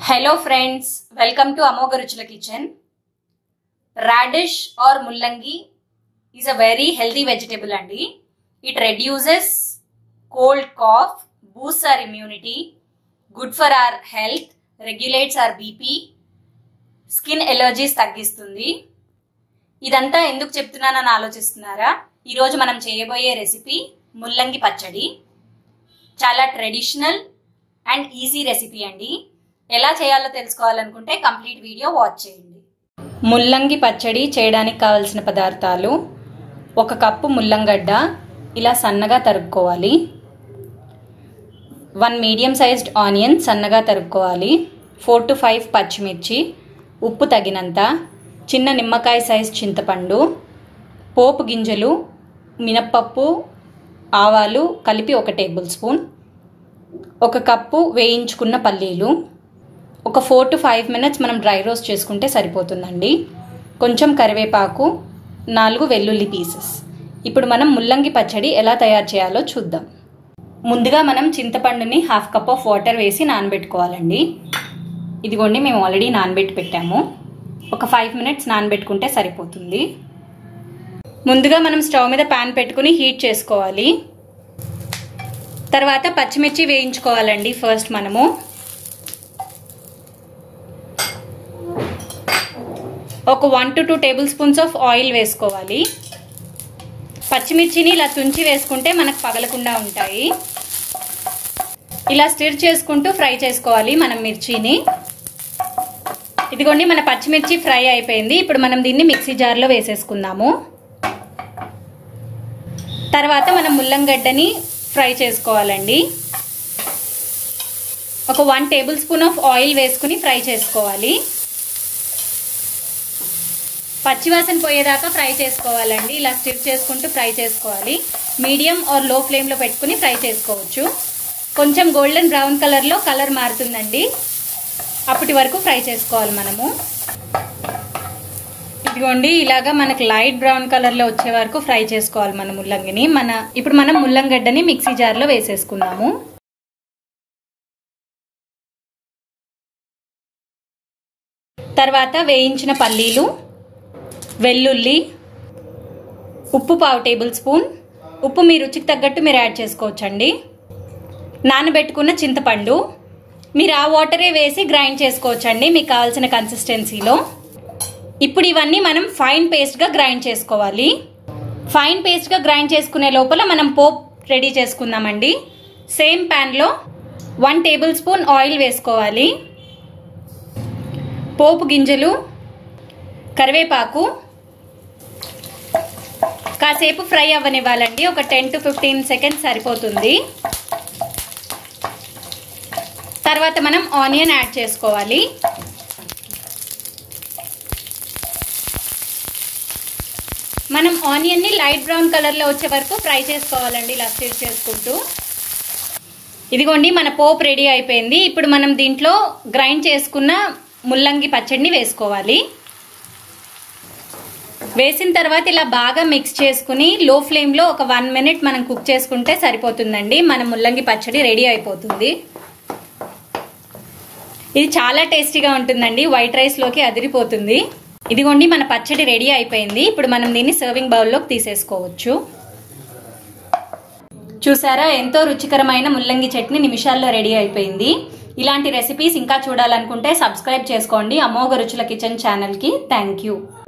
hello friends welcome to Amogha రుచుల kitchen radish or ముల్లంగి is a very healthy vegetable అండి it reduces cold cough boost our immunity good for our health regulates our BP skin allergies తగ్గిస్తుంది ఇదంతా ఎందుకు చెప్తున్నానని ఆలోచిస్తున్నారా ఈరోజు మనం చేయబోయే రెసిపీ ముల్లంగి పచ్చడి చాలా ట్రెడిషనల్ అండ్ ఈజీ రెసిపీ అండి ఎలా చేయాలో తెలుసుకోవాలనుకుంటే కంప్లీట్ వీడియో వాచ్ చేయండి ముల్లంగి పచ్చడి చేయడానికి కావలసిన పదార్థాలు ఒక కప్పు ముల్లంగడ్డ ఇలా సన్నగా తరుక్కోవాలి వన్ మీడియం సైజ్డ్ ఆనియన్ సన్నగా తరుక్కోవాలి ఫోర్ టు ఫైవ్ పచ్చిమిర్చి ఉప్పు తగినంత చిన్న నిమ్మకాయ సైజ్ చింతపండు పోపు గింజలు మినప్పప్పు ఆవాలు కలిపి ఒక టేబుల్ స్పూన్ ఒక కప్పు వేయించుకున్న పల్లీలు ఒక ఫోర్ టు ఫైవ్ మినిట్స్ మనం డ్రై రోస్ట్ చేసుకుంటే సరిపోతుందండి కొంచెం కరివేపాకు నాలుగు వెల్లుల్లి పీసెస్ ఇప్పుడు మనం ముల్లంగి పచ్చడి ఎలా తయారు చేయాలో చూద్దాం ముందుగా మనం చింతపండుని హాఫ్ కప్ ఆఫ్ వాటర్ వేసి నానబెట్టుకోవాలండి ఇదిగోండి మేము ఆల్రెడీ నానబెట్టి పెట్టాము ఒక ఫైవ్ మినిట్స్ నానబెట్టుకుంటే సరిపోతుంది ముందుగా మనం స్టవ్ మీద ప్యాన్ పెట్టుకుని హీట్ చేసుకోవాలి తర్వాత పచ్చిమిర్చి వేయించుకోవాలండి ఫస్ట్ మనము ఒక one to two table spoons of oil వేసుకోవాలి పచ్చిమిర్చిని ఇలా తుంచి వేసుకుంటే మనకు పగలకుండా ఉంటాయి ఇలా స్టిర్ చేసుకుంటూ ఫ్రై చేసుకోవాలి మనం మిర్చిని ఇదిగోండి మన పచ్చిమిర్చి ఫ్రై అయిపోయింది ఇప్పుడు మనం దీన్ని మిక్సీ జార్లో వేసేసుకుందాము తర్వాత మనం ముల్లంగడ్డని ఫ్రై చేసుకోవాలండి ఒక one table spoon of oil వేసుకుని ఫ్రై చేసుకోవాలి పచ్చివాసన పోయేదాకా ఫ్రై చేసుకోవాలండి ఇలా స్టిర్ చేసుకుంటూ ఫ్రై చేసుకోవాలి మీడియం ఆర్ లో ఫ్లేమ్లో పెట్టుకుని ఫ్రై చేసుకోవచ్చు కొంచెం గోల్డెన్ బ్రౌన్ కలర్లో కలర్ మారుతుందండి అప్పటి వరకు ఫ్రై చేసుకోవాలి మనము ఇదిగోండి ఇలాగా మనకి లైట్ బ్రౌన్ కలర్లో వచ్చే వరకు ఫ్రై చేసుకోవాలి మన ముల్లంగిని మన ఇప్పుడు మనం ముల్లంగడ్డని మిక్సీ జార్లో వేసేసుకుందాము తర్వాత వేయించిన పల్లీలు వెల్లుల్లి ఉప్పు పావు టేబుల్ స్పూన్ ఉప్పు మీ రుచికి తగ్గట్టు మీరు యాడ్ చేసుకోవచ్చండి నానబెట్టుకున్న చింతపండు మీరు ఆ వాటరే వేసి గ్రైండ్ చేసుకోవచ్చండి మీకు కావాల్సిన కన్సిస్టెన్సీలో ఇప్పుడు ఇవన్నీ మనం ఫైన్ పేస్ట్గా గ్రైండ్ చేసుకోవాలి ఫైన్ పేస్ట్గా గ్రైండ్ చేసుకునే లోపల మనం పోప్ రెడీ చేసుకుందామండి సేమ్ ప్యాన్లో వన్ టేబుల్ స్పూన్ ఆయిల్ వేసుకోవాలి పోపు గింజలు కరివేపాకు కాసేపు ఫ్రై అవ్వనివ్వాలండి ఒక టెన్ టు ఫిఫ్టీన్ సెకండ్స్ సరిపోతుంది తర్వాత మనం ఆనియన్ యాడ్ చేసుకోవాలి మనం ఆనియన్ని లైట్ బ్రౌన్ కలర్లో వచ్చే వరకు ఫ్రై చేసుకోవాలండి ఇలా స్టిర్ చేసుకుంటూ ఇదిగోండి మన పోప్ రెడీ అయిపోయింది ఇప్పుడు మనం దీంట్లో గ్రైండ్ చేసుకున్న ముల్లంగి పచ్చడిని వేసుకోవాలి వేసిన తర్వాత ఇలా బాగా మిక్స్ చేసుకుని లో ఫ్లేమ్లో ఒక వన్ మినిట్ మనం కుక్ చేసుకుంటే సరిపోతుందండి మన ముల్లంగి పచ్చడి రెడీ అయిపోతుంది ఇది చాలా టేస్టీగా ఉంటుందండి వైట్ రైస్లోకి అదిరిపోతుంది ఇదిగోండి మన పచ్చడి రెడీ అయిపోయింది ఇప్పుడు మనం దీన్ని సర్వింగ్ బౌల్లోకి తీసేసుకోవచ్చు చూసారా ఎంతో రుచికరమైన ముల్లంగి చట్నీ నిమిషాల్లో రెడీ అయిపోయింది ఇలాంటి రెసిపీస్ ఇంకా చూడాలనుకుంటే సబ్స్క్రైబ్ చేసుకోండి అమోఘ రుచుల కిచెన్ ఛానల్కి థ్యాంక్ యూ